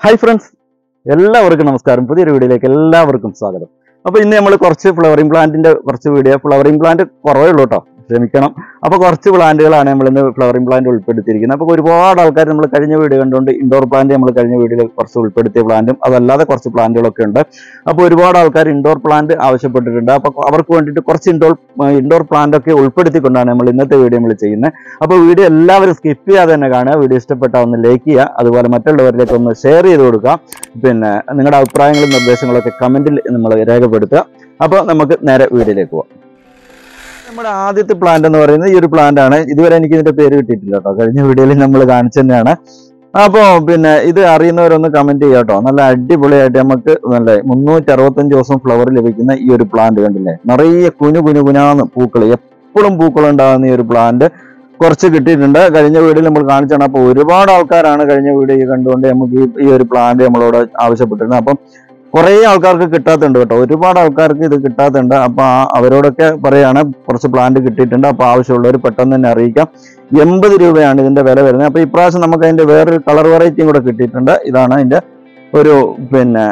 hi friends എല്ലാവർക്കും നമസ്കാരം പുതിയൊരു വീഡിയോയിലേക്ക് എല്ലാവർക്കും സ്വാഗതം അപ്പോൾ ഇന്ന് നമ്മൾ കുറച്ച് ഫ്ലവറിംഗ് പ്ലാന്റിന്റെ കുറച്ച് വീഡിയോ ഫ്ലവറിംഗ് പ്ലാന്റ് കുറവേ ഉള്ളൂ കേട്ടോ ക്ഷമിക്കണം അപ്പോൾ കുറച്ച് പ്ലാന്റുകളാണ് നമ്മൾ ഇന്ന് ഫ്ലവറിംഗ് പ്ലാന്റ് ഉൾപ്പെടുത്തിയിരിക്കുന്നത് അപ്പോൾ ഒരുപാട് ആൾക്കാർ നമ്മൾ കഴിഞ്ഞ വീഡിയോ കണ്ടുകൊണ്ട് ഇൻഡോർ പ്ലാന്റ് നമ്മൾ കഴിഞ്ഞ വീഡിയോയിൽ കുറച്ച് ഉൾപ്പെടുത്തിയ പ്ലാന്റും അതല്ലാതെ കുറച്ച് പ്ലാന്റുകളൊക്കെ ഉണ്ട് അപ്പോൾ ഒരുപാട് ആൾക്കാർ ഇൻഡോർ പ്ലാന്റ് ആവശ്യപ്പെട്ടിട്ടുണ്ട് അപ്പോൾ അവർക്ക് വേണ്ടിയിട്ട് കുറച്ച് ഇൻഡോർ ഇൻഡോർ പ്ലാന്റ് ഒക്കെ ഉൾപ്പെടുത്തിക്കൊണ്ടാണ് നമ്മൾ ഇന്നത്തെ വീഡിയോ നമ്മൾ ചെയ്യുന്നത് അപ്പോൾ വീഡിയോ എല്ലാവരും സ്കിപ്പ് ചെയ്യാതെ തന്നെ കാണുക വീഡിയോ ഇഷ്ടപ്പെട്ടാൽ ഒന്ന് ലൈക്ക് ചെയ്യുക അതുപോലെ മറ്റുള്ളവരിലേക്ക് ഒന്ന് ഷെയർ ചെയ്ത് കൊടുക്കുക പിന്നെ നിങ്ങളുടെ അഭിപ്രായങ്ങളും നിർദ്ദേശങ്ങളൊക്കെ കമന്റിൽ നമ്മൾ രേഖപ്പെടുത്തുക അപ്പോൾ നമുക്ക് നേരെ വീഡിയോയിലേക്ക് പോവാം നമ്മുടെ ആദ്യത്തെ പ്ലാന്റ് എന്ന് പറയുന്നത് ഈ ഒരു പ്ലാന്റ് ആണ് ഇതുവരെ എനിക്ക് ഇതിന്റെ പേര് കിട്ടിയിട്ടില്ല കേട്ടോ കഴിഞ്ഞ വീഡിയോയിൽ നമ്മൾ കാണിച്ചു തന്നെയാണ് അപ്പോൾ പിന്നെ ഇത് അറിയുന്നവരൊന്ന് കമന്റ് ചെയ്യുക കേട്ടോ നല്ല അടിപൊളിയായിട്ട് നമുക്ക് നല്ല മുന്നൂറ്റി അറുപത്തഞ്ച് ദിവസം ഫ്ലവർ ലഭിക്കുന്ന ഈ ഒരു പ്ലാന്റ് കണ്ടില്ലേ നിറയെ കുഞ്ഞു കുഞ്ഞു കുഞ്ഞാന്ന് പൂക്കൾ എപ്പോഴും പൂക്കൾ ഉണ്ടാകുന്ന ഈ ഒരു പ്ലാന്റ് കുറച്ച് കിട്ടിയിട്ടുണ്ട് കഴിഞ്ഞ വീഡിയോയിൽ നമ്മൾ കാണിച്ചാണ് അപ്പോൾ ഒരുപാട് ആൾക്കാരാണ് കഴിഞ്ഞ വീഡിയോ കണ്ടുകൊണ്ട് നമുക്ക് ഈ- ഈ ഒരു പ്ലാന്റ് നമ്മളോട് ആവശ്യപ്പെട്ടിരുന്നത് അപ്പം കുറേ ആൾക്കാർക്ക് കിട്ടാത്തുണ്ട് കേട്ടോ ഒരുപാട് ആൾക്കാർക്ക് ഇത് കിട്ടാത്തുണ്ട് അപ്പൊ ആ- അവരോടൊക്കെ പറയാണ് കുറച്ച് പ്ലാന്റ് കിട്ടിയിട്ടുണ്ട് അപ്പൊ ആവശ്യമുള്ളവർ പെട്ടെന്ന് തന്നെ അറിയിക്കാം എൺപത് രൂപയാണ് ഇതിന്റെ വില വരുന്നത് അപ്പൊ ഇപ്രാവശ്യം നമുക്ക് അതിന്റെ വേറൊരു കളർ വെറൈറ്റിയും കൂടെ കിട്ടിയിട്ടുണ്ട് ഇതാണ് അതിന്റെ ഒരു പിന്നെ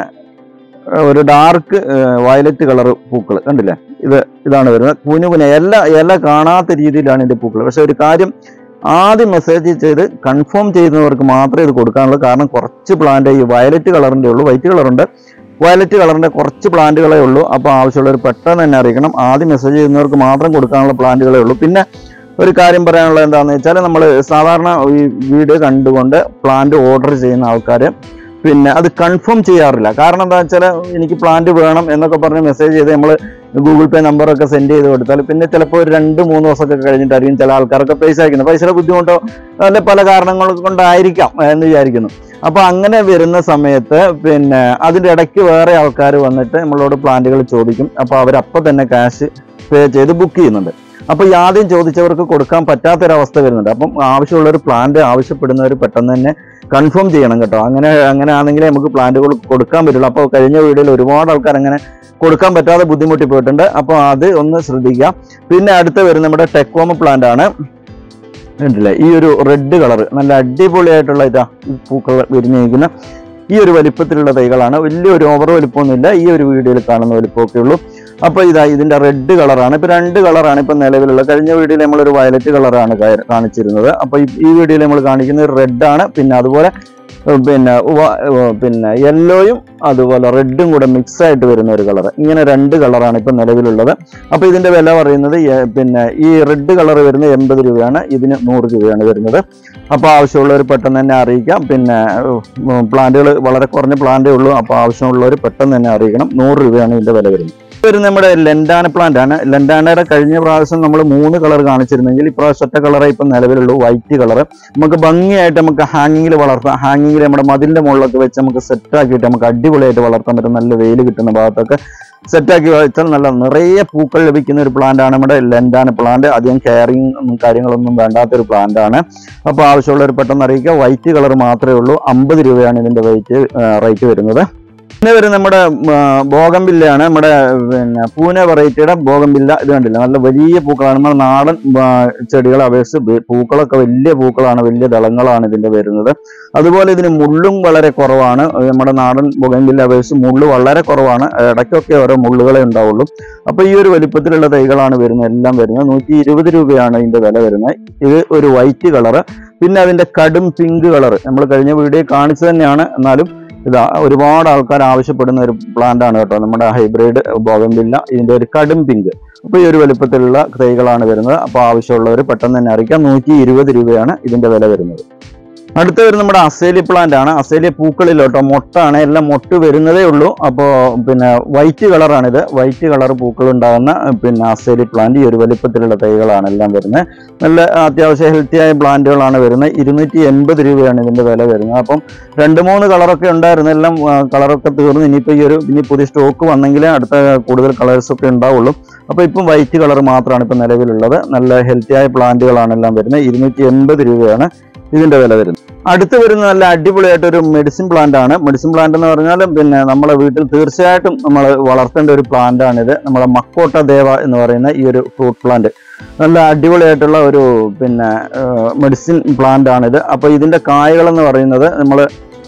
ഏഹ് ഒരു ഡാർക്ക് വയലറ്റ് കളർ പൂക്കൾ കണ്ടില്ലേ ഇത് ഇതാണ് വരുന്നത് കുഞ്ഞു കുഞ്ഞ ഇല ഇല കാണാത്ത രീതിയിലാണ് ഇതിന്റെ പൂക്കൾ പക്ഷെ ഒരു കാര്യം ആദ്യം മെസ്സേജ് ചെയ്ത് കൺഫേം ചെയ്യുന്നവർക്ക് മാത്രമേ ഇത് കൊടുക്കാനുള്ളൂ കാരണം കുറച്ച് പ്ലാന്റ് ഈ വയലറ്റ് കളറിന്റെ ഉള്ളൂ വൈറ്റ് കളറുണ്ട് വയലറ്റ് കളറിന്റെ കുറച്ച് പ്ലാന്റുകളേ ഉള്ളൂ അപ്പോൾ ആവശ്യമുള്ളവർ പെട്ടെന്ന് തന്നെ അറിയിക്കണം ആദ്യം മെസ്സേജ് ചെയ്യുന്നവർക്ക് മാത്രം കൊടുക്കാനുള്ള പ്ലാന്റുകളേ ഉള്ളൂ പിന്നെ ഒരു കാര്യം പറയാനുള്ളത് എന്താണെന്ന് വെച്ചാൽ നമ്മൾ സാധാരണ ഈ വീഡിയോ കണ്ടുകൊണ്ട് പ്ലാന്റ് ഓർഡർ ചെയ്യുന്ന ആൾക്കാർ പിന്നെ അത് കൺഫേം ചെയ്യാറില്ല കാരണം എന്താ വെച്ചാൽ എനിക്ക് പ്ലാന്റ് വേണം എന്നൊക്കെ പറഞ്ഞ് മെസ്സേജ് ചെയ്ത് നമ്മൾ ഗൂഗിൾ പേ നമ്പറൊക്കെ സെൻഡ് ചെയ്ത് കൊടുത്താൽ പിന്നെ ചിലപ്പോൾ ഒരു രണ്ട് മൂന്ന് ദിവസമൊക്കെ കഴിഞ്ഞിട്ടായിരിക്കും ചില ആൾക്കാരൊക്കെ പൈസ അയക്കുന്നത് പൈസയുടെ ബുദ്ധിമുട്ടോ അല്ലെ പല കാരണങ്ങൾ കൊണ്ടായിരിക്കാം എന്ന് വിചാരിക്കുന്നു അപ്പൊ അങ്ങനെ വരുന്ന സമയത്ത് പിന്നെ അതിന്റെ ഇടയ്ക്ക് വേറെ ആൾക്കാർ വന്നിട്ട് നമ്മളോട് പ്ലാന്റുകൾ ചോദിക്കും അപ്പൊ അവരപ്പൊ തന്നെ ക്യാഷ് പേ ചെയ്ത് ബുക്ക് ചെയ്യുന്നുണ്ട് അപ്പൊ ഈ ആദ്യം ചോദിച്ചവർക്ക് കൊടുക്കാൻ പറ്റാത്തൊരവസ്ഥ വരുന്നുണ്ട് അപ്പം ആവശ്യമുള്ള ഒരു പ്ലാന്റ് ആവശ്യപ്പെടുന്നവർ പെട്ടെന്ന് തന്നെ കൺഫേം ചെയ്യണം കേട്ടോ അങ്ങനെ അങ്ങനെ ആണെങ്കിലേ നമുക്ക് പ്ലാന്റുകൾ കൊടുക്കാൻ പറ്റുള്ളൂ അപ്പോൾ കഴിഞ്ഞ വീഡിയോയിൽ ഒരുപാട് ആൾക്കാർ അങ്ങനെ കൊടുക്കാൻ പറ്റാതെ ബുദ്ധിമുട്ടി പോയിട്ടുണ്ട് അപ്പോൾ അത് ഒന്ന് ശ്രദ്ധിക്കുക പിന്നെ അടുത്ത് വരുന്ന നമ്മുടെ ടെക്കോമ പ്ലാന്റ് ആണ് കണ്ടില്ലേ ഈ ഒരു റെഡ് കളർ നല്ല അടിപൊളിയായിട്ടുള്ള ഇതാ ഈ പൂക്കൾ വിരിഞ്ഞിരിക്കുന്ന ഈ ഒരു വലിപ്പത്തിലുള്ള തൈകളാണ് വലിയൊരു ഓവർ വലിപ്പമൊന്നുമില്ല ഈ ഒരു വീഡിയോയിൽ കാണുന്ന വലിപ്പമൊക്കെ ഉള്ളൂ അപ്പൊ ഇതാ ഇതിന്റെ റെഡ് കളറാണ് ഇപ്പൊ രണ്ട് കളറാണ് ഇപ്പൊ നിലവിലുള്ള കഴിഞ്ഞ വീഡിയോയിൽ നമ്മൾ ഒരു വയലറ്റ് കളറാണ് കാണിച്ചിരുന്നത് അപ്പൊ ഈ- ഈ വീഡിയോയിൽ നമ്മൾ കാണിക്കുന്നത് റെഡ് ആണ് പിന്നെ അതുപോലെ ഏർ പിന്നെ വ- ഏർ പിന്നെ യെല്ലോയും അതുപോലെ റെഡും കൂടെ മിക്സ് ആയിട്ട് വരുന്ന ഒരു കളർ ഇങ്ങനെ രണ്ട് കളറാണ് ഇപ്പൊ നിലവിലുള്ളത് അപ്പൊ ഇതിന്റെ വില പറയുന്നത് എ- പിന്നെ ഈ റെഡ് കളർ വരുന്നത് എൺപത് രൂപയാണ് ഇതിന് നൂറ് രൂപയാണ് വരുന്നത് അപ്പോൾ ആവശ്യമുള്ളവർ പെട്ടെന്ന് തന്നെ അറിയിക്കാം പിന്നെ പ്ലാന്റുകൾ വളരെ കുറഞ്ഞ പ്ലാന്റേ ഉള്ളൂ അപ്പോൾ ആവശ്യമുള്ളവർ പെട്ടെന്ന് തന്നെ അറിയിക്കണം നൂറ് രൂപയാണ് ഇതിന്റെ വില വരുന്നത് ഇത് വരുന്നത് നമ്മുടെ ലെൻഡാന പ്ലാന്റ് ആണ് ലെൻഡാനയുടെ കഴിഞ്ഞ പ്രാവശ്യം നമ്മൾ മൂന്ന് കളർ കാണിച്ചിരുന്നെങ്കിൽ ഇപ്രാവശ്യം ഒറ്റ കളറേ ഇപ്പം നിലവിലുള്ളൂ വൈറ്റ് കളർ നമുക്ക് ഭംഗിയായിട്ട് നമുക്ക് ഹാങ്ങിങ്ങിൽ വളർത്താം ഹാങ്ങിങ്ങിൽ നമ്മുടെ മതിലിന്റെ മുകളിലൊക്കെ വെച്ച് നമുക്ക് സെറ്റ് ആക്കിയിട്ട് നമുക്ക് അടിപൊളിയായിട്ട് വളർത്താൻ പറ്റും നല്ല വെയിൽ കിട്ടുന്ന ഭാഗത്തൊക്കെ സെറ്റാക്കി വെച്ചാൽ നല്ല നിറയെ പൂക്കൾ ലഭിക്കുന്ന ഒരു പ്ലാന്റ് ആണ് നമ്മുടെ ലെൻഡാന പ്ലാന്റ് അധികം കെയറിങ് കാര്യങ്ങളൊന്നും വേണ്ടാത്ത ഒരു പ്ലാന്റ് ആണ് അപ്പോൾ ആവശ്യമുള്ളവർ പെട്ടെന്ന് അറിയിക്കുക വൈറ്റ് കളർ മാത്രമേ ഉള്ളൂ അമ്പത് രൂപയാണ് ഇതിന്റെ വൈറ്റ് റേറ്റ് വരുന്നത് പിന്നെ വരുന്നത് നമ്മുടെ ബോഗംബില്ലയാണ് നമ്മുടെ പിന്നെ പൂനെ വെറൈറ്റിയുടെ ബോഗംബില്ല ഇത് കണ്ടില്ല നല്ല വലിയ പൂക്കളാണ് നമ്മുടെ നാടൻ ആ, ചെടികളെ അപേക്ഷിച്ച് വെ- പൂക്കളൊക്കെ വലിയ പൂക്കളാണ് വലിയ ദളങ്ങളാണ് ഇതിന്റെ വരുന്നത് അതുപോലെ ഇതിന് മുള്ളും വളരെ കുറവാണ് ഏർ നമ്മുടെ നാടൻ ബോഗംബില്ല അപേക്ഷിച്ച് മുള്ള് വളരെ കുറവാണ് ഇടയ്ക്കൊക്കെ ഓരോ മുള്ളുകളെ ഉണ്ടാവുള്ളൂ അപ്പൊ ഈ ഒരു വലിപ്പത്തിലുള്ള തൈകളാണ് വരുന്നത് എല്ലാം വരുന്നത് നൂറ്റി ഇരുപത് രൂപയാണ് ഇതിന്റെ വില വരുന്നത് ഇത് ഒരു വൈറ്റ് കളറ് പിന്നെ അതിന്റെ കടും പിങ്ക് കളർ നമ്മൾ കഴിഞ്ഞ വീഡിയോ കാണിച്ചു തന്നെയാണ് എന്നാലും ഇതാ ഒരുപാട് ആൾക്കാർ ആവശ്യപ്പെടുന്ന ഒരു പ്ലാന്റ് ആണ് കേട്ടോ നമ്മുടെ ഹൈബ്രിഡ് ബോഗംബില്ല ഇതിന്റെ ഒരു കടും പിങ്ക് അപ്പൊ ഈ ഒരു വലുപ്പത്തിലുള്ള തൈകളാണ് വരുന്നത് അപ്പൊ ആവശ്യമുള്ളവർ പെട്ടെന്ന് തന്നെ അറിയിക്കാം നൂറ്റി ഇരുപത് രൂപയാണ് ഇതിന്റെ വില വരുന്നത് അടുത്ത വരുന്നത് നമ്മുടെ അസേലി പ്ലാന്റ് ആണ് അസേലി പൂക്കളിൽ കേട്ടോ മൊട്ടാണ് എല്ലാം മൊട്ട് വരുന്നതേ ഉള്ളൂ അപ്പോൾ പിന്നെ വൈറ്റ് കളറാണിത് വൈറ്റ് കളർ പൂക്കൾ ഉണ്ടാകുന്ന പിന്നെ അസേലി പ്ലാന്റ് ഈ ഒരു വലിപ്പത്തിലുള്ള തൈകളാണ് എല്ലാം വരുന്നത് നല്ല അത്യാവശ്യം ഹെൽത്തി ആയ പ്ലാന്റുകളാണ് വരുന്നത് ഇരുന്നൂറ്റി എൺപത് രൂപയാണ് ഇതിന്റെ വില വരുന്നത് അപ്പം രണ്ട് മൂന്ന് കളറൊക്കെ ഉണ്ടായിരുന്നു എല്ലാം ആ, കളറൊക്കെ തീർന്നു ഇനിയിപ്പോൾ ഈ ഒരു ഇനി പുതിയ സ്റ്റോക്ക് വന്നെങ്കിലേ അടുത്ത കൂടുതൽ കളേഴ്സ് ഒക്കെ ഉണ്ടാവുള്ളൂ അപ്പോൾ ഇപ്പം വൈറ്റ് കളർ മാത്രമാണ് ഇപ്പം നിലവിലുള്ളത് നല്ല ഹെൽത്തി ആയ പ്ലാന്റുകളാണ് എല്ലാം വരുന്നത് ഇരുന്നൂറ്റി എൺപത് രൂപയാണ് ഇതിന്റെ വില വരുന്നത് അടുത്ത് വരുന്ന നല്ല അടിപൊളിയായിട്ട് ഒരു മെഡിസിൻ പ്ലാന്റ് ആണ് മെഡിസിൻ പ്ലാന്റ് എന്ന് പറഞ്ഞാൽ പിന്നെ നമ്മളെ വീട്ടിൽ തീർച്ചയായിട്ടും നമ്മൾ വളർത്തേണ്ട ഒരു പ്ലാന്റ് ആണിത് നമ്മളെ മക്കോട്ട ദേവ എന്ന് പറയുന്ന ഈ ഒരു ഫ്രൂട്ട് പ്ലാന്റ് നല്ല അടിപൊളിയായിട്ടുള്ള ഒരു പിന്നെ മെഡിസിൻ പ്ലാന്റ് ആണിത് അപ്പോൾ ഇതിന്റെ കായകൾ എന്ന് പറയുന്നത് നമ്മൾ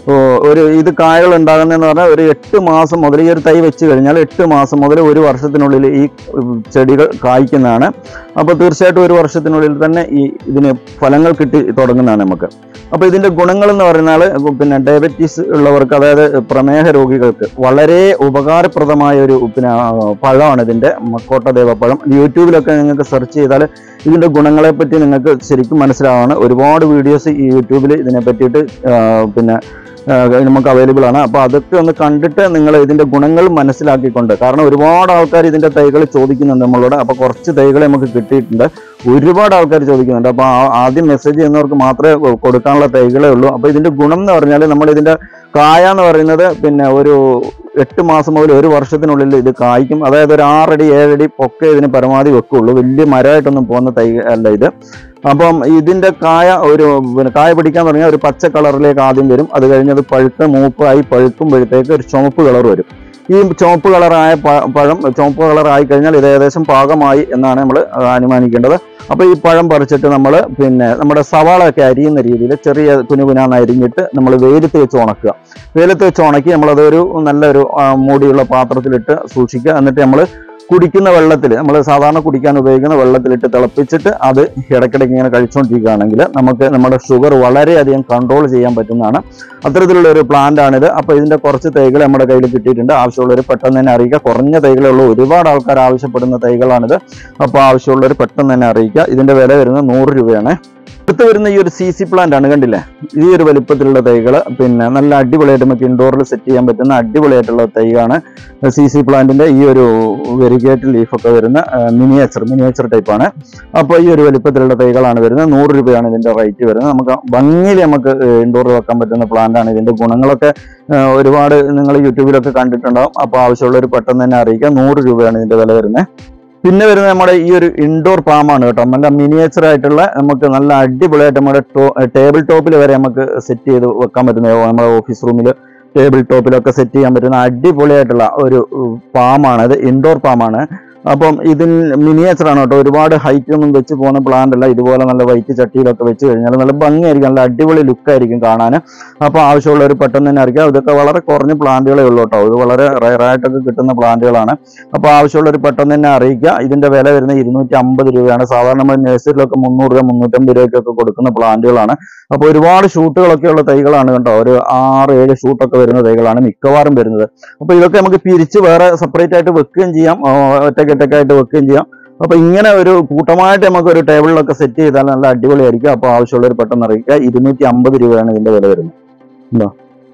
ഓ, ഒരു ഇത് കായകൾ ഉണ്ടാകുന്നതെന്ന് പറഞ്ഞാൽ ഒരു എട്ട് മാസം മുതൽ ഈ ഒരു തൈ വെച്ച് കഴിഞ്ഞാൽ എട്ട് മാസം മുതൽ ഒരു വർഷത്തിനുള്ളിൽ ഈ ഉം, ചെടികൾ കായ്ക്കുന്നതാണ് അപ്പോൾ തീർച്ചയായിട്ടും ഒരു വർഷത്തിനുള്ളിൽ തന്നെ ഈ ഇതിന് ഫലങ്ങൾ കിട്ടി തുടങ്ങുന്നതാണ് നമുക്ക് അപ്പോൾ ഇതിന്റെ ഗുണങ്ങൾ എന്ന് പറഞ്ഞാൽ പിന്നെ ഡയബറ്റീസ് ഉള്ളവർക്ക് അതായത് പ്രമേഹ രോഗികൾക്ക് വളരെ ഉപകാരപ്രദമായ ഒരു പിന്നെ ആ, പഴമാണ് ഇതിന്റെ മക്കോട്ട പഴം യൂട്യൂബിലൊക്കെ നിങ്ങൾക്ക് സെർച്ച് ചെയ്താൽ ഇതിന്റെ ഗുണങ്ങളെ പറ്റി നിങ്ങൾക്ക് ശരിക്കും മനസ്സിലാവാണ് ഒരുപാട് വീഡിയോസ് ഈ യൂട്യൂബിൽ ഇതിനെ പറ്റിയിട്ട് ആ, പിന്നെ ആ, നമുക്ക് അവൈലബിൾ ആണ് അപ്പോൾ അതൊക്കെ ഒന്ന് കണ്ടിട്ട് നിങ്ങൾ ഇതിന്റെ ഗുണങ്ങൾ മനസ്സിലാക്കിക്കൊണ്ട് കാരണം ഒരുപാട് ആൾക്കാർ ഇതിന്റെ തൈകൾ ചോദിക്കുന്നുണ്ട് നമ്മളോട് അപ്പോൾ കുറച്ച് തൈകൾ നമുക്ക് കിട്ടിയിട്ടുണ്ട് ഒരുപാട് ആൾക്കാർ ചോദിക്കുന്നുണ്ട് അപ്പോൾ ആദ്യം മെസ്സേജ് ചെയ്യുന്നവർക്ക് മാത്രമേ കൊ- കൊടുക്കാനുള്ള തൈകളേ ഉള്ളൂ അപ്പോൾ ഇതിന്റെ ഗുണം എന്ന് പറഞ്ഞാൽ നമ്മൾ ഇതിന്റെ കായ എന്ന് പറയുന്നത് പിന്നെ ഒരു എട്ട് മാസം മുതൽ ഒരു വർഷത്തിനുള്ളിൽ ഇത് കായ്ക്കും അതായത് ഒരു ആറടി ഏഴടി പൊക്കെ ഇതിന് പരമാവധി വെക്കുള്ളൂ വലിയ മരമായിട്ടൊന്നും പോകുന്ന തൈ അല്ല ഇത് അപ്പം ഇതിന്റെ കായ ഒരു പിന്നെ കായ പിടിക്കാൻ തുടങ്ങിയാൽ ഒരു പച്ച കളറിലേക്ക് ആദ്യം വരും അത് കഴിഞ്ഞ് അത് പഴുത്ത് മൂപ്പായി പഴുക്കുമ്പോഴത്തേക്ക് ഒരു ചുമപ്പ് കളർ വരും ഈ ചുവപ്പ് കളറായ പ- പഴം ചുവപ്പ് കളറായി കഴിഞ്ഞാൽ ഇത് ഏകദേശം പാകമായി എന്നാണ് നമ്മൾ അനുമാനിക്കേണ്ടത് അപ്പോൾ ഈ പഴം പറിച്ചിട്ട് നമ്മൾ പിന്നെ നമ്മുടെ സവാള ഒക്കെ അരിയുന്ന രീതിയിൽ ചെറിയ കുനുകുനാന്ന് അരിഞ്ഞിട്ട് നമ്മൾ വെയിലത്ത് വെച്ച് ഉണക്കുക വെയിലത്ത് വെച്ച് ഉണക്കി നമ്മളതൊരു നല്ലൊരു ആ, മൂടിയുള്ള പാത്രത്തിലിട്ട് സൂക്ഷിക്കുക എന്നിട്ട് നമ്മൾ കുടിക്കുന്ന വെള്ളത്തിൽ നമ്മൾ സാധാരണ കുടിക്കാൻ ഉപയോഗിക്കുന്ന വെള്ളത്തിലിട്ട് തിളപ്പിച്ചിട്ട് അത് ഇടയ്ക്കിടയ്ക്ക് ഇങ്ങനെ കഴിച്ചുകൊണ്ടിരിക്കുകയാണെങ്കിൽ നമുക്ക് നമ്മുടെ ഷുഗർ വളരെയധികം കൺട്രോൾ ചെയ്യാൻ പറ്റുന്നതാണ് അത്തരത്തിലുള്ള ഒരു പ്ലാന്റ് ആണിത് അപ്പോൾ ഇതിന്റെ കുറച്ച് തൈകൾ നമ്മുടെ കയ്യിൽ കിട്ടിയിട്ടുണ്ട് ആവശ്യമുള്ളവർ പെട്ടെന്ന് തന്നെ അറിയിക്കുക കുറഞ്ഞ തൈകളേ ഉള്ളൂ ഒരുപാട് ആൾക്കാർ ആവശ്യപ്പെടുന്ന തൈകളാണിത് അപ്പോൾ ആവശ്യമുള്ളവർ പെട്ടെന്ന് തന്നെ അറിയിക്കുക ഇതിന്റെ വില വരുന്നത് നൂറ് രൂപയാണ് അടുത്ത് വരുന്ന ഈ ഒരു സി സി പ്ലാന്റ് ആണ് കണ്ടില്ലേ ഈ ഒരു വലിപ്പത്തിലുള്ള തൈകൾ പിന്നെ നല്ല അടിപൊളിയായിട്ട് നമുക്ക് ഇൻഡോറിൽ സെറ്റ് ചെയ്യാൻ പറ്റുന്ന അടിപൊളിയായിട്ടുള്ള തൈയാണ് സി സി പ്ലാന്റിന്റെ ഈ ഒരു വെരിഗേറ്റ് ലീഫൊക്കെ വരുന്ന മിനിയേച്ചർ മിനിയേച്ചർ ടൈപ്പാണ് അപ്പോൾ ഈ ഒരു വലിപ്പത്തിലുള്ള തൈകളാണ് വരുന്നത് നൂറ് രൂപയാണ് ഇതിന്റെ റേറ്റ് വരുന്നത് നമുക്ക് ഭംഗിയിൽ നമുക്ക് ഇൻഡോറിൽ വെക്കാൻ പറ്റുന്ന പ്ലാന്റ് ആണ് ഇതിന്റെ ഗുണങ്ങളൊക്കെ ആ, ഒരുപാട് നിങ്ങൾ യൂട്യൂബിലൊക്കെ കണ്ടിട്ടുണ്ടാവും അപ്പോൾ ആവശ്യമുള്ളവർ പെട്ടെന്ന് തന്നെ അറിയിക്കുക നൂറ് രൂപയാണ് ഇതിന്റെ വില വരുന്നത് പിന്നെ വരുന്നത് നമ്മുടെ ഈ ഒരു ഇൻഡോർ പാമാണ് കേട്ടോ നല്ല മിനിയേച്ചർ ആയിട്ടുള്ള നമുക്ക് നല്ല അടിപൊളിയായിട്ട് നമ്മുടെ ടേബിൾ ടോപ്പിൽ വരെ നമുക്ക് സെറ്റ് ചെയ്ത് വെക്കാൻ പറ്റുന്ന നമ്മുടെ ഓഫീസ് റൂമിൽ ടേബിൾ ടോപ്പിലൊക്കെ സെറ്റ് ചെയ്യാൻ പറ്റുന്ന അടിപൊളിയായിട്ടുള്ള ഒരു പാമാണ് അത് ഇൻഡോർ പാമാണ് അപ്പം ഇതിന് മിനിയേച്ചർ ആണ് കേട്ടോ ഒരുപാട് ഹൈറ്റ് ഒന്നും വെച്ച് പോകുന്ന പ്ലാന്റ് അല്ല ഇതുപോലെ നല്ല വൈറ്റ് ചട്ടിയിലൊക്കെ വെച്ച് കഴിഞ്ഞാൽ നല്ല ഭംഗിയായിരിക്കും നല്ല അടിപൊളി ലുക്കായിരിക്കും കാണാൻ അപ്പോൾ ആവശ്യമുള്ളവർ പെട്ടെന്ന് തന്നെ അറിയിക്കുക ഇതൊക്കെ വളരെ കുറഞ്ഞ പ്ലാന്റുകളേ ഉള്ളൂ കേട്ടോ ഇത് വളരെ റയറായിട്ടൊക്കെ കിട്ടുന്ന പ്ലാന്റുകളാണ് അപ്പോൾ ആവശ്യമുള്ളവർ പെട്ടെന്ന് തന്നെ അറിയിക്കുക ഇതിന്റെ വില വരുന്നത് ഇരുന്നൂറ്റി അമ്പത് രൂപയാണ് സാധാരണ നമ്മൾ നഴ്സറിയിലൊക്കെ മുന്നൂറ് രൂപ മുന്നൂറ്റമ്പത് രൂപയ്ക്കൊക്കെ കൊടുക്കുന്ന പ്ലാന്റുകളാണ് അപ്പോൾ ഒരുപാട് ഷൂട്ടുകളൊക്കെ ഉള്ള തൈകളാണ് കേട്ടോ ഒരു ആറ് ഏഴ് ഷൂട്ടൊക്കെ വരുന്ന തൈകളാണ് മിക്കവാറും വരുന്നത് അപ്പോൾ ഇതൊക്കെ നമുക്ക് പിരിച്ച് വേറെ സെപ്പറേറ്റ് ആയിട്ട് വെക്കുകയും ചെയ്യാം ആ, ഒറ്റയ്ക്കൊറ്റയ്ക്കായിട്ട് വെക്കുകയും ചെയ്യാം അപ്പൊ ഇങ്ങനെ ഒരു കൂട്ടമായിട്ട് നമുക്ക് ഒരു ടേബിളിലൊക്കെ സെറ്റ് ചെയ്താൽ നല്ല അടിപൊളിയായിരിക്കും അപ്പോൾ ആവശ്യമുള്ളവർ പെട്ടെന്ന് അറിയിക്കുക ഇരുന്നൂറ്റി അമ്പത് രൂപയാണ് ഇതിന്റെ വില വരുന്നത് എന്താ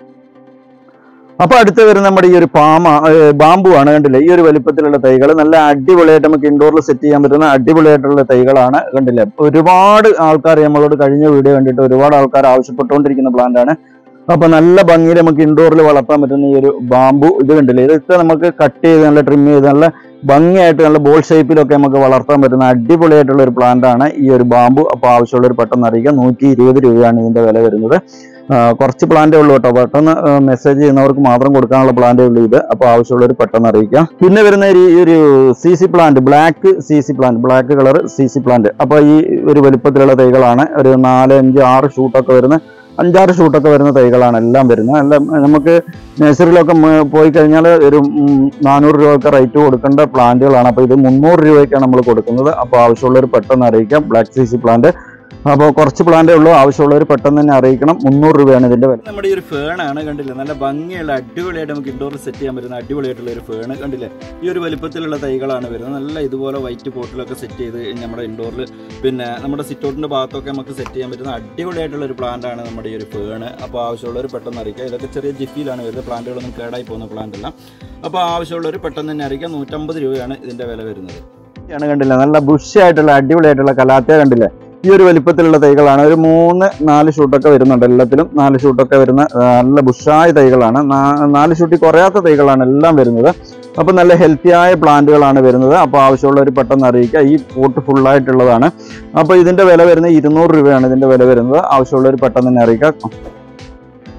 അപ്പൊ അടുത്ത് വരുന്ന നമ്മുടെ ഈ ഒരു പാമ ബാമ്പു ആണ് കണ്ടില്ലേ ഈ ഒരു വലിപ്പത്തിലുള്ള തൈകൾ നല്ല അടിപൊളിയായിട്ട് നമുക്ക് ഇൻഡോറിൽ സെറ്റ് ചെയ്യാൻ പറ്റുന്ന അടിപൊളിയായിട്ടുള്ള തൈകളാണ് കണ്ടില്ലേ ഒരുപാട് ആൾക്കാർ നമ്മളോട് കഴിഞ്ഞ വീഡിയോ കണ്ടിട്ട് ഒരുപാട് ആൾക്കാർ ആവശ്യപ്പെട്ടുകൊണ്ടിരിക്കുന്ന പ്ലാന്റ് ആണ് അപ്പൊ നല്ല ഭംഗിയിൽ നമുക്ക് ഇൻഡോറിൽ വളർത്താൻ പറ്റുന്ന ഈ ഒരു ബാമ്പു ഇത് കണ്ടില്ലേ ഇതൊക്കെ നമുക്ക് കട്ട് ചെയ്ത് നല്ല ട്രിം ചെയ്ത് നല്ല ഭംഗിയായിട്ട് നല്ല ബോൾ ഷേപ്പിലൊക്കെ നമുക്ക് വളർത്താൻ പറ്റുന്ന അടിപൊളിയായിട്ടുള്ള ഒരു പ്ലാന്റ് ആണ് ഈ ഒരു ബാമ്പു അപ്പോൾ ആവശ്യമുള്ളവർ പെട്ടെന്ന് അറിയിക്കുക നൂറ്റി ഇരുപത് രൂപയാണ് ഇതിന്റെ വില വരുന്നത് ആ, കുറച്ച് പ്ലാന്റേ ഉള്ളൂ കേട്ടോ പെട്ടെന്ന് മെസ്സേജ് ചെയ്യുന്നവർക്ക് മാത്രം കൊടുക്കാനുള്ള പ്ലാന്റേ ഉള്ളൂ ഇത് അപ്പോൾ ആവശ്യമുള്ളവർ പെട്ടെന്ന് അറിയിക്കാം പിന്നെ വരുന്ന ഒരു ഈ ഒരു Z Z plant black Z Z plant black colour Z Z plant അപ്പോൾ ഈ ഒരു വലിപ്പത്തിലുള്ള തൈകളാണ് ഒരു നാല് അഞ്ച് ആറ് ഷൂട്ടൊക്കെ വരുന്ന അഞ്ചാറ് ഷൂട്ടൊക്കെ വരുന്ന തൈകളാണ് എല്ലാം വരുന്നത് എല്ലാം നമുക്ക് നഴ്സറിയിലൊക്കെ മ- പോയി കഴിഞ്ഞാൽ ഒരു ഉം, നാനൂറ് രൂപയൊക്കെ റേറ്റ് കൊടുക്കേണ്ട പ്ലാന്റുകളാണ് അപ്പോൾ ഇത് മുന്നൂറ് രൂപയ്ക്കാണ് നമ്മൾ കൊടുക്കുന്നത് അപ്പോൾ ആവശ്യമുള്ളവർ പെട്ടെന്ന് അറിയിക്കാം ബ്ലാക്ക് സി സി പ്ലാന്റ് അപ്പോൾ കുറച്ച് പ്ലാന്റേ ഉള്ളൂ ആവശ്യമുള്ളവർ പെട്ടെന്ന് തന്നെ അറിയിക്കണം മുന്നൂറ് രൂപയാണ് ഇതിന്റെ വില നമ്മുടെ ഈ ഒരു ഫേണാണ് കണ്ടില്ലേ നല്ല ഭംഗിയുള്ള അടിപൊളിയായിട്ട് നമുക്ക് ഇൻഡോറിൽ സെറ്റ് ചെയ്യാൻ പറ്റുന്ന അടിപൊളിയായിട്ടുള്ള ഒരു ഫേണ് കണ്ടില്ലേ ഈ ഒരു വലിപ്പത്തിലുള്ള തൈകളാണ് വരുന്നത് നല്ല ഇതുപോലെ വൈറ്റ് പോട്ടിലൊക്കെ സെറ്റ് ചെയ്ത് നമ്മുടെ ഇൻഡോറിൽ പിന്നെ നമ്മുടെ സിറ്റൗട്ടിന്റെ ഭാഗത്തൊക്കെ നമുക്ക് സെറ്റ് ചെയ്യാൻ പറ്റുന്ന അടിപൊളിയായിട്ടുള്ള ഒരു പ്ലാന്റ് ആണ് നമ്മുടെ ഈ ഒരു ഫേണ് അപ്പോൾ ആവശ്യമുള്ളവർ പെട്ടെന്ന് അറിയിക്കുക ഇതൊക്കെ ചെറിയ ജിഫിയിലാണ് വരുന്നത് പ്ലാന്റുകളൊന്നും കേടായി പോകുന്ന പ്ലാന്റ് അല്ല അപ്പോൾ ആവശ്യമുള്ളവർ പെട്ടെന്ന് തന്നെ അറിയിക്കുക നൂറ്റമ്പത് രൂപയാണ് ഇതിന്റെ വില വരുന്നത് ആണ് കണ്ടില്ലേ നല്ല ബുഷ് ആയിട്ടുള്ള അടിപൊളിയായിട്ടുള്ള കലാത്തിയ കണ്ടില്ലേ ഈ ഒരു വലിപ്പത്തിലുള്ള തൈകളാണ് ഒരു മൂന്ന് നാല് ഷൂട്ടൊക്കെ വരുന്നുണ്ട് എല്ലാത്തിലും നാല് ഷൂട്ടൊക്കെ വരുന്ന ആ, നല്ല ബുഷായ തൈകളാണ് നാ- നാല് ഷൂട്ടിൽ കുറയാത്ത തൈകളാണ് എല്ലാം വരുന്നത് അപ്പോൾ നല്ല ഹെൽത്തിയായ പ്ലാന്റുകളാണ് വരുന്നത് അപ്പോൾ ആവശ്യമുള്ളവർ പെട്ടെന്ന് അറിയിക്കുക ഈ പോട്ട് ഫുള്ളായിട്ടുള്ളതാണ് അപ്പോൾ ഇതിന്റെ വില വരുന്നത് ഇരുന്നൂറ് രൂപയാണ് ഇതിന്റെ വില വരുന്നത് ആവശ്യമുള്ളവർ പെട്ടെന്ന് തന്നെ അറിയിക്കുക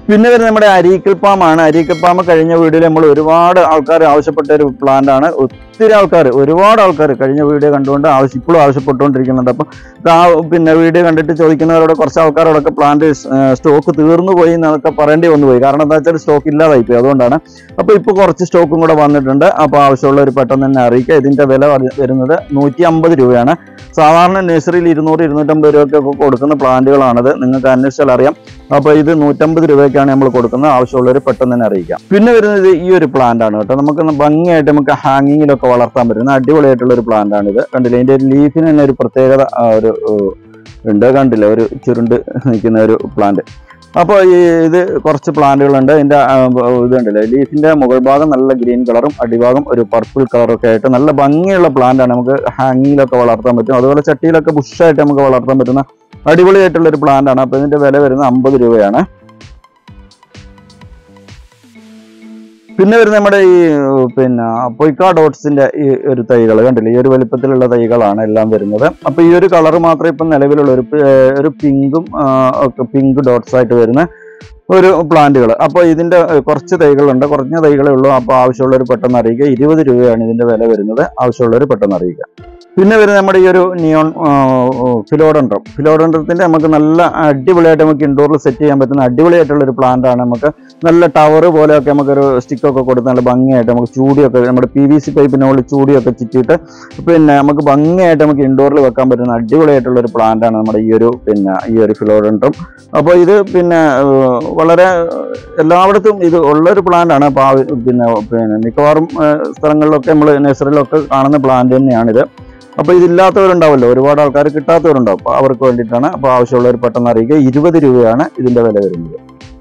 പിന്നെ വരുന്നത് നമ്മുടെ അരീക്കൽ പാമാണ് അരീക്കൽ പാമ്പ് കഴിഞ്ഞ വീഡിയോയിൽ നമ്മൾ ഒരുപാട് ആൾക്കാർ ആവശ്യപ്പെട്ട ഒരു പ്ലാന്റ് ആണ് ഒത്തിരി ആൾക്കാർ ഒരുപാട് ആൾക്കാർ കഴിഞ്ഞ വീഡിയോ കണ്ടുകൊണ്ട് ആവശ്യം ഇപ്പോഴും ആവശ്യപ്പെട്ടുകൊണ്ടിരിക്കുന്നുണ്ട് അപ്പം ഇത് ആ പിന്നെ വീഡിയോ കണ്ടിട്ട് ചോദിക്കുന്നവരോട് കുറച്ച് ആൾക്കാരോടൊക്കെ പ്ലാന്റ് സ്റ്റോക്ക് തീർന്നു പോയി എന്നൊക്കെ പറയേണ്ടി വന്നു പോയി കാരണം എന്താ വെച്ചാൽ സ്റ്റോക്ക് ഇല്ലാതായി പോയി അതുകൊണ്ടാണ് അപ്പോൾ ഇപ്പോൾ കുറച്ച് സ്റ്റോക്കും കൂടെ വന്നിട്ടുണ്ട് അപ്പോൾ ആവശ്യമുള്ളവർ പെട്ടെന്ന് തന്നെ അറിയിക്കുക ഇതിന്റെ വില വര- വരുന്നത് നൂറ്റി അമ്പത് രൂപയാണ് സാധാരണ നഴ്സറിയിൽ ഇരുന്നൂറ് ഇരുന്നൂറ്റമ്പത് രൂപയ്ക്കൊക്കെ കൊടുക്കുന്ന പ്ലാന്റുകളാണിത് നിങ്ങൾക്ക് അന്വേഷിച്ചാൽ അറിയാം അപ്പോൾ ഇത് നൂറ്റമ്പത് രൂപയ്ക്കാണ് നമ്മൾ കൊടുക്കുന്നത് ആവശ്യമുള്ളവർ പെട്ടെന്ന് തന്നെ അറിയിക്കാം പിന്നെ വരുന്നത് ഈ ഒരു പ്ലാന്റ് ആണ് കേട്ടോ നമുക്ക് ഭംഗിയായിട്ട് നമുക്ക് ഹാങ്ങിങ്ങിലൊക്കെ വളർത്താൻ പറ്റുന്ന അടിപൊളിയായിട്ടുള്ള ഒരു പ്ലാന്റ് ആണ് ഇത് കണ്ടില്ലേ ഇതിന്റെ ഒരു ലീഫിന് തന്നെ ഒരു പ്രത്യേകത ആ, ഒരു ഏഹ്, ഉണ്ട് കണ്ടില്ല ഒരു ചുരുണ്ട് നിൽക്കുന്ന ഒരു പ്ലാന്റ് അപ്പോൾ ഈ ഇത് കുറച്ച് പ്ലാന്റുകളുണ്ട് ഇതിന്റെ ആ, ഇത് കണ്ടില്ലേ ലീഫിന്റെ മുകൾ ഭാഗം നല്ല ഗ്രീൻ കളറും അടിഭാഗം ഒരു പർപ്പിൾ കളറും ഒക്കെ ആയിട്ട് നല്ല ഭംഗിയുള്ള പ്ലാന്റ് ആണ് നമുക്ക് ഹാങ്ങിങ്ങിലൊക്കെ വളർത്താൻ പറ്റും അതുപോലെ ചട്ടിയിലൊക്കെ ബുഷായിട്ട് നമുക്ക് വളർത്താൻ പറ്റുന്ന അടിപൊളിയായിട്ടുള്ള ഒരു പ്ലാന്റ് ആണ് അപ്പോൾ ഇതിന്റെ വില വരുന്നത് അമ്പത് രൂപയാണ് പിന്നെ വരുന്ന നമ്മുടെ ഈ ഏഹ്, പിന്നെ പൊയ്ക്ക ഡോട്ട്സിന്റെ ഈ ഒരു തൈകൾ കണ്ടില്ലേ ഈ ഒരു വലിപ്പത്തിലുള്ള തൈകളാണ് എല്ലാം വരുന്നത് അപ്പൊ ഈ ഒരു കളർ മാത്രമേ ഇപ്പം നിലവിലുള്ള ഒരു പി- ഏഹ്, ഒരു പിങ്കും ഒക്കെ പിങ്ക് ഡോട്ട്സ് ആയിട്ട് വരുന്ന ഒരു പ്ലാന്റുകൾ അപ്പോൾ ഇതിന്റെ ഏഹ്, കുറച്ച് തൈകളുണ്ട് കുറഞ്ഞ തൈകളേ ഉള്ളൂ അപ്പോൾ ആവശ്യമുള്ളവർ പെട്ടെന്ന് അറിയിക്കുക ഇരുപത് രൂപയാണ് ഇതിന്റെ വില വരുന്നത് ആവശ്യമുള്ളവർ പെട്ടെന്ന് അറിയിക്കുക പിന്നെ വരുന്നത് നമ്മുടെ ഈ ഒരു നിയോൺ ഫിലോഡൻഡ്രം ഫിലോഡൻഡ്രത്തിന്റെ നമുക്ക് നല്ല അടിപൊളിയായിട്ട് നമുക്ക് ഇൻഡോറിൽ സെറ്റ് ചെയ്യാൻ പറ്റുന്ന അടിപൊളിയായിട്ടുള്ള ഒരു പ്ലാന്റ് ആണ് നമുക്ക് നല്ല ടവർ പോലെയൊക്കെ നമുക്കൊരു സ്റ്റിക്കൊക്കെ കൊടുത്ത് നല്ല ഭംഗിയായിട്ട് നമുക്ക് ചൂടിയൊക്കെ നമ്മുടെ പി വി സി പൈപ്പിന് മുകളിൽ ചൂടിയൊക്കെ ചുറ്റിയിട്ട് പിന്നെ നമുക്ക് ഭംഗിയായിട്ട് നമുക്ക് ഇൻഡോറിൽ വെക്കാൻ പറ്റുന്ന അടിപൊളിയായിട്ടുള്ള ഒരു പ്ലാന്റ് ആണ് നമ്മുടെ ഈ ഒരു പിന്നെ ഈ ഒരു ഫിലോഡൻഡ്രം അപ്പോൾ ഇത് പിന്നെ ഏഹ്, വളരെ എല്ലായിടത്തും ഇത് ഉള്ളൊരു പ്ലാന്റ് ആണ് അപ്പോൾ ആ ഒരു പിന്നെ പിന്നെ മിക്കവാറും ഏഹ്, സ്ഥലങ്ങളിലൊക്കെ നമ്മൾ നഴ്സറിയിലൊക്കെ കാണുന്ന പ്ലാന്റ് തന്നെയാണിത് അപ്പോൾ ഇതില്ലാത്തവരുണ്ടാവുമല്ലോ ഒരുപാട് ആൾക്കാർ കിട്ടാത്തവരുണ്ടാവും അപ്പോൾ അവർക്ക് വേണ്ടിയിട്ടാണ് അപ്പോൾ ആവശ്യമുള്ളവർ പെട്ടെന്ന് അറിയിക്കുക ഇരുപത് രൂപയാണ് ഇതിന്റെ വില വരുന്നത്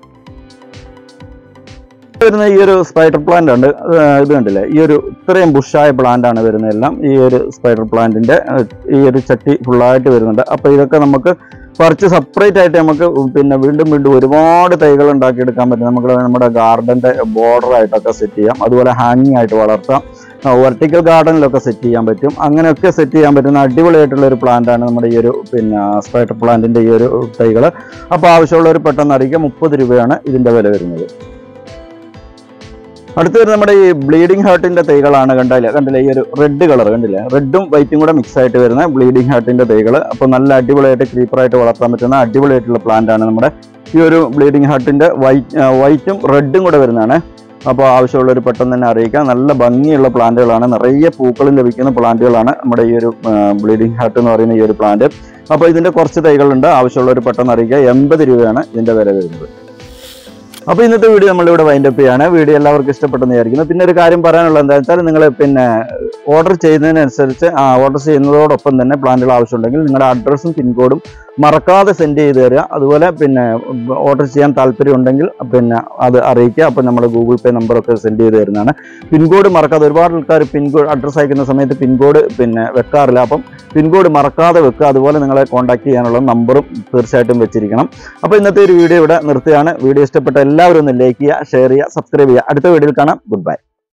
വരുന്ന ഈ ഒരു സ്പൈഡർ പ്ലാന്റ് ഉണ്ട് അത് ഇത് കണ്ടില്ലേ ഈ ഒരു ഇത്രയും ബുഷായ പ്ലാന്റ് ആണ് വരുന്നതെല്ലാം ഈ ഒരു സ്പൈഡർ പ്ലാന്റിന്റെ ഏഹ്, ഈ ഒരു ചട്ടി ഫുള്ളായിട്ട് വരുന്നുണ്ട് അപ്പൊ ഇതൊക്കെ നമുക്ക് പറിച്ച് സെപ്പറേറ്റ് ആയിട്ട് നമുക്ക് പിന്നെ വീണ്ടും വീണ്ടും ഒരുപാട് തൈകൾ ഉണ്ടാക്കിയെടുക്കാൻ പറ്റും നമുക്ക് നമ്മുടെ ഗാർഡന്റെ ബോർഡർ ആയിട്ടൊക്കെ സെറ്റ് ചെയ്യാം അതുപോലെ ഹാങ്ങിങ് ആയിട്ട് വളർത്താം വെർട്ടിക്കൽ ഗാർഡനിലൊക്കെ സെറ്റ് ചെയ്യാൻ പറ്റും അങ്ങനെയൊക്കെ സെറ്റ് ചെയ്യാൻ പറ്റുന്ന അടിപൊളിയായിട്ടുള്ള ഒരു പ്ലാന്റ് ആണ് നമ്മുടെ ഈ ഒരു പിന്നെ സ്പൈഡർ പ്ലാന്റിന്റെ ഈ ഒരു തൈകൾ അപ്പോൾ ആവശ്യമുള്ളവർ പെട്ടെന്ന് അറിയിക്കുക മുപ്പത് രൂപയാണ് ഇതിന്റെ വില വരുന്നത് അടുത്ത് വരുന്നത് നമ്മുടെ ഈ ബ്ലീഡിംഗ് ഹാർട്ടിന്റെ തൈകളാണ് കണ്ടില്ലേ കണ്ടില്ലേ ഈ ഒരു റെഡ് കളർ കണ്ടില്ലേ റെഡും വൈറ്റും കൂടെ മിക്സ് ആയിട്ട് വരുന്ന ബ്ലീഡിംഗ് ഹാർട്ടിന്റെ തൈകൾ അപ്പോൾ നല്ല അടിപൊളിയായിട്ട് ക്രീപ്പറായിട്ട് വളർത്താൻ പറ്റുന്ന അടിപൊളിയായിട്ടുള്ള പ്ലാന്റ് ആണ് നമ്മുടെ ഈ ഒരു ബ്ലീഡിംഗ് ഹാർട്ടിന്റെ വൈറ്റ് വൈറ്റും റെഡും കൂടെ വരുന്നതാണ് അപ്പോൾ ആവശ്യമുള്ളവർ പെട്ടെന്ന് തന്നെ അറിയിക്കാം നല്ല ഭംഗിയുള്ള പ്ലാന്റുകളാണ് നിറയെ പൂക്കളും ലഭിക്കുന്ന പ്ലാന്റുകളാണ് നമ്മുടെ ഈ ഒരു ബ്ലീഡിംഗ് ഹാർട്ട് എന്ന് പറയുന്ന ഈ ഒരു പ്ലാന്റ് അപ്പോൾ ഇതിന്റെ കുറച്ച് തൈകളുണ്ട് ആവശ്യമുള്ളവർ പെട്ടെന്ന് അറിയിക്കുക എൺപത് രൂപയാണ് ഇതിന്റെ വില വരുന്നത് അപ്പോൾ ഇന്നത്തെ വീഡിയോ നമ്മളിവിടെ വൈൻഡ് അപ്പ് ചെയ്യാണ് വീഡിയോ എല്ലാവർക്കും ഇഷ്ടപ്പെട്ടെന്ന് വിചാരിക്കുന്നു പിന്നെ ഒരു കാര്യം പറയാനുള്ളത് എന്താ വെച്ചാൽ നിങ്ങൾ പിന്നെ ഓർഡർ ചെയ്യുന്നതിനനുസരിച്ച് ആ ഓർഡർ ചെയ്യുന്നതോടൊപ്പം തന്നെ പ്ലാന്റുകൾ ആവശ്യമുണ്ടെങ്കിൽ നിങ്ങളുടെ അഡ്രസ്സും പിൻകോഡും മറക്കാതെ സെൻഡ് ചെയ്ത് തരിക അതുപോലെ പിന്നെ ഓർഡർ ചെയ്യാൻ താല്പര്യം ഉണ്ടെങ്കിൽ പിന്നെ അത് അറിയിക്കുക അപ്പോൾ നമ്മൾ ഗൂഗിൾ പേ നമ്പറൊക്കെ സെൻഡ് ചെയ്ത് തരുന്നതാണ് പിൻകോഡ് മറക്കാതെ ഒരുപാട് ആൾക്കാർ പിൻകോഡ് അഡ്രസ്സ് അയക്കുന്ന സമയത്ത് പിൻകോഡ് പിന്നെ വെക്കാറില്ല അപ്പം പിൻകോഡ് മറക്കാതെ വെക്കുക അതുപോലെ നിങ്ങളെ കോൺടാക്ട് ചെയ്യാനുള്ള നമ്പറും തീർച്ചയായിട്ടും വെച്ചിരിക്കണം അപ്പോൾ ഇന്നത്തെ ഒരു വീഡിയോ ഇവിടെ നിർത്തുകയാണ് വീഡിയോ ഇഷ്ടപ്പെട്ട എല്ലാവരും ഒന്ന് ലൈക്ക് ചെയ്യുക ഷെയർ ചെയ്യുക സബ്സ്ക്രൈബ് ചെയ്യുക അടുത്ത വീഡിയോയിൽ കാണാം ഗുഡ് ബൈ